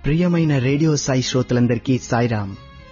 ప్రియమైన రేడియో సాయి శ్రోతలందరికీ సాయిరాం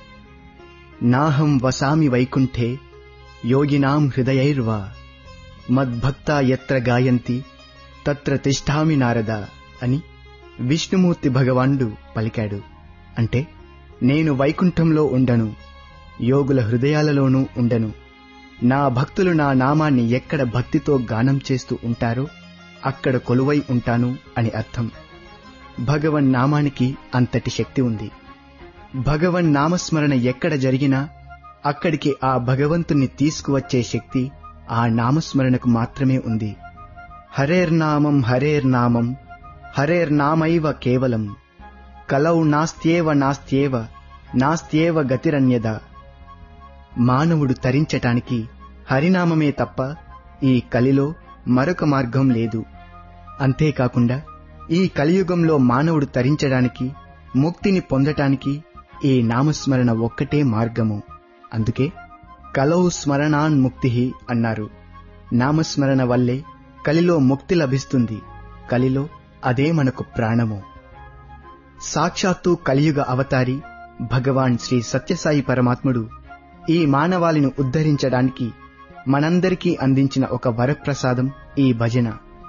నాహం వసామి వైకుంఠే యోగినాం హృదయైర్వా మద్భక్తా ఎత్ర గాయంతి తత్ర తిష్ఠామి నారద అని విష్ణుమూర్తి భగవానుడు పలికాడు అంటే నేను వైకుంఠంలో ఉండను యోగుల హృదయాలలోనూ ఉండను నా భక్తులు నా నామాన్ని ఎక్కడ భక్తితో గానం చేస్తూ ఉంటారో అక్కడ కొలువై ఉంటాను అని అర్థం భగవన్ నామానికి అంతటి శక్తి ఉంది భగవన్ నామస్మరణ ఎక్కడ జరిగినా అక్కడికి ఆ భగవంతుణ్ణి తీసుకువచ్చే శక్తి ఆ నామస్మరణకు మాత్రమే ఉంది హరేర్నామం హరేర్నామం హరేర్నామైవ కేవలం కలౌ నాస్త్యేవ నాస్త్యేవ నాస్త్యేవ గతిరన్యద మానవుడు తరించటానికి హరినామమే తప్ప ఈ కలిలో మరొక మార్గం లేదు అంతేకాకుండా ఈ కలియుగంలో మానవుడు తరించడానికి ముక్తిని పొందటానికి ఈ నామస్మరణ ఒక్కటే మార్గము అందుకే కలౌ స్మరణాన్ ముక్తి అన్నారు నామస్మరణ వల్లే కలిలో ముక్తి లభిస్తుంది కలిలో అదే మనకు ప్రాణము సాక్షాత్తు కలియుగ అవతారి భగవాన్ శ్రీ సత్యసాయి పరమాత్ముడు ఈ మానవాళిని ఉద్ధరించడానికి మనందరికీ అందించిన ఒక వరప్రసాదం ఈ భజన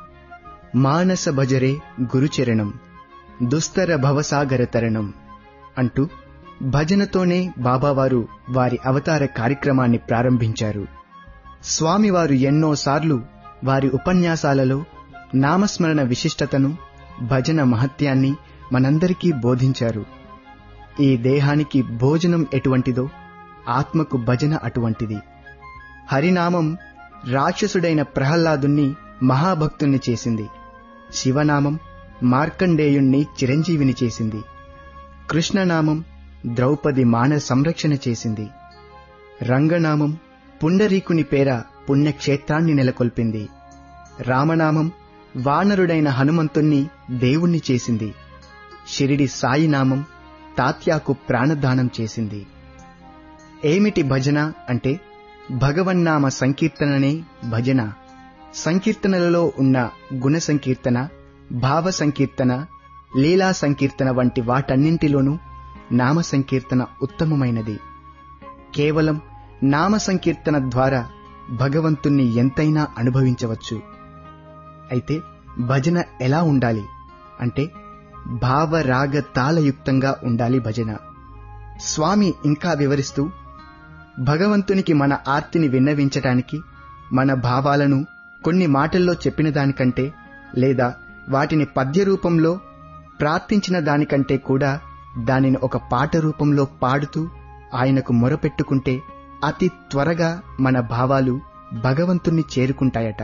మానస భజరే గురుచరణం దుస్తర భవసాగర తరణం అంటూ భజనతోనే బాబావారు వారి అవతార కార్యక్రమాన్ని ప్రారంభించారు స్వామివారు ఎన్నోసార్లు వారి ఉపన్యాసాలలో నామస్మరణ విశిష్టతను భజన మహత్యాన్ని మనందరికీ బోధించారు ఈ దేహానికి భోజనం ఎటువంటిదో ఆత్మకు భజన అటువంటిది హరినామం రాక్షసుడైన ప్రహ్లాదుణ్ణి మహాభక్తుణ్ణి చేసింది శివనామం మార్కండేయుణ్ణి చిరంజీవిని చేసింది కృష్ణనామం ద్రౌపది మాన సంరక్షణ చేసింది రంగనామం పుండరీకుని పేర పుణ్యక్షేత్రాన్ని నెలకొల్పింది రామనామం వానరుడైన హనుమంతుణ్ణి దేవుణ్ణి చేసింది షిరిడి సాయినామం తాత్యాకు ప్రాణదానం చేసింది ఏమిటి భజన అంటే భగవన్నామ సంకీర్తననే భజన సంకీర్తనలలో ఉన్న గుణ సంకీర్తన భావ సంకీర్తన లీలా సంకీర్తన వంటి వాటన్నింటిలోనూ నామ సంకీర్తన ఉత్తమమైనది కేవలం నామ సంకీర్తన ద్వారా భగవంతుణ్ణి ఎంతైనా అనుభవించవచ్చు అయితే భజన ఎలా ఉండాలి అంటే భావరాగ తాళయుక్తంగా ఉండాలి భజన స్వామి ఇంకా వివరిస్తూ భగవంతునికి మన ఆర్తిని విన్నవించటానికి మన భావాలను కొన్ని మాటల్లో చెప్పిన దానికంటే లేదా వాటిని పద్య రూపంలో ప్రార్థించిన దానికంటే కూడా దానిని ఒక పాట రూపంలో పాడుతూ ఆయనకు మొరపెట్టుకుంటే అతి త్వరగా మన భావాలు భగవంతుణ్ణి చేరుకుంటాయట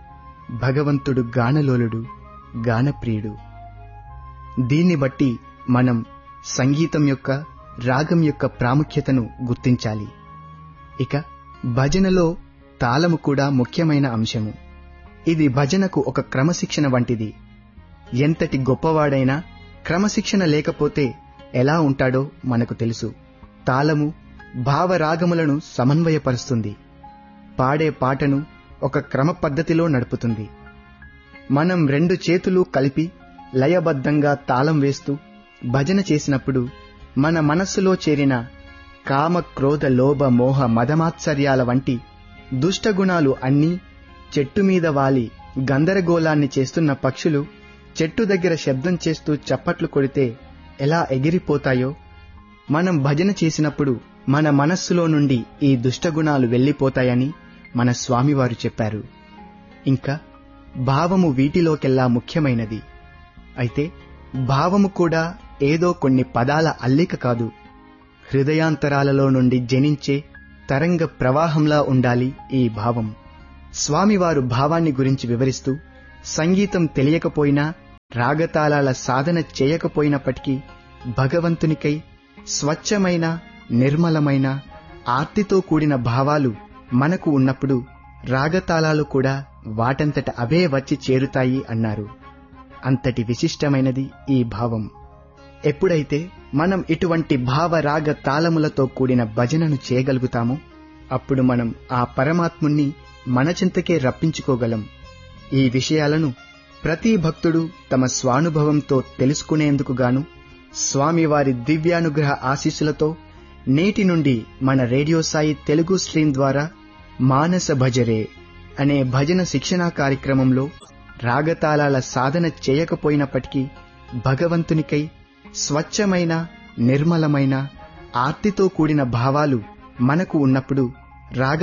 భగవంతుడు గానలోలుడు గానప్రియుడు దీన్ని బట్టి మనం సంగీతం యొక్క రాగం యొక్క ప్రాముఖ్యతను గుర్తించాలి ఇక భజనలో తాళము కూడా ముఖ్యమైన అంశము ఇది భజనకు ఒక క్రమశిక్షణ వంటిది ఎంతటి గొప్పవాడైనా క్రమశిక్షణ లేకపోతే ఎలా ఉంటాడో మనకు తెలుసు తాళము భావరాగములను సమన్వయపరుస్తుంది పాడే పాటను ఒక క్రమ పద్ధతిలో నడుపుతుంది మనం రెండు చేతులు కలిపి లయబద్ధంగా తాళం వేస్తూ భజన చేసినప్పుడు మన మనస్సులో చేరిన కామ క్రోధ లోభ మోహ మదమాత్సర్యాల వంటి దుష్టగుణాలు అన్నీ చెట్టు మీద వాలి గందరగోళాన్ని చేస్తున్న పక్షులు చెట్టు దగ్గర శబ్దం చేస్తూ చప్పట్లు కొడితే ఎలా ఎగిరిపోతాయో మనం భజన చేసినప్పుడు మన మనస్సులో నుండి ఈ దుష్టగుణాలు వెళ్ళిపోతాయని మన స్వామివారు చెప్పారు ఇంకా భావము వీటిలోకెల్లా ముఖ్యమైనది అయితే భావము కూడా ఏదో కొన్ని పదాల అల్లిక కాదు హృదయాంతరాలలో నుండి జనించే తరంగ ప్రవాహంలా ఉండాలి ఈ భావం స్వామివారు భావాన్ని గురించి వివరిస్తూ సంగీతం తెలియకపోయినా రాగతాళాల సాధన చేయకపోయినప్పటికీ భగవంతునికై స్వచ్ఛమైన నిర్మలమైన ఆర్తితో కూడిన భావాలు మనకు ఉన్నప్పుడు రాగతాళాలు కూడా వాటంతట అవే వచ్చి చేరుతాయి అన్నారు అంతటి విశిష్టమైనది ఈ భావం ఎప్పుడైతే మనం ఇటువంటి భావరాగ తాళములతో కూడిన భజనను చేయగలుగుతామో అప్పుడు మనం ఆ పరమాత్ముణ్ణి మన చింతకే రప్పించుకోగలం ఈ విషయాలను ప్రతి భక్తుడు తమ స్వానుభవంతో తెలుసుకునేందుకు గాను స్వామివారి దివ్యానుగ్రహ ఆశీస్సులతో నేటి నుండి మన రేడియో సాయి తెలుగు స్ట్రీమ్ ద్వారా మానస భజరే అనే భజన శిక్షణా కార్యక్రమంలో రాగతాళాల సాధన చేయకపోయినప్పటికీ భగవంతునికై స్వచ్ఛమైన నిర్మలమైన ఆర్తితో కూడిన భావాలు మనకు ఉన్నప్పుడు రాగ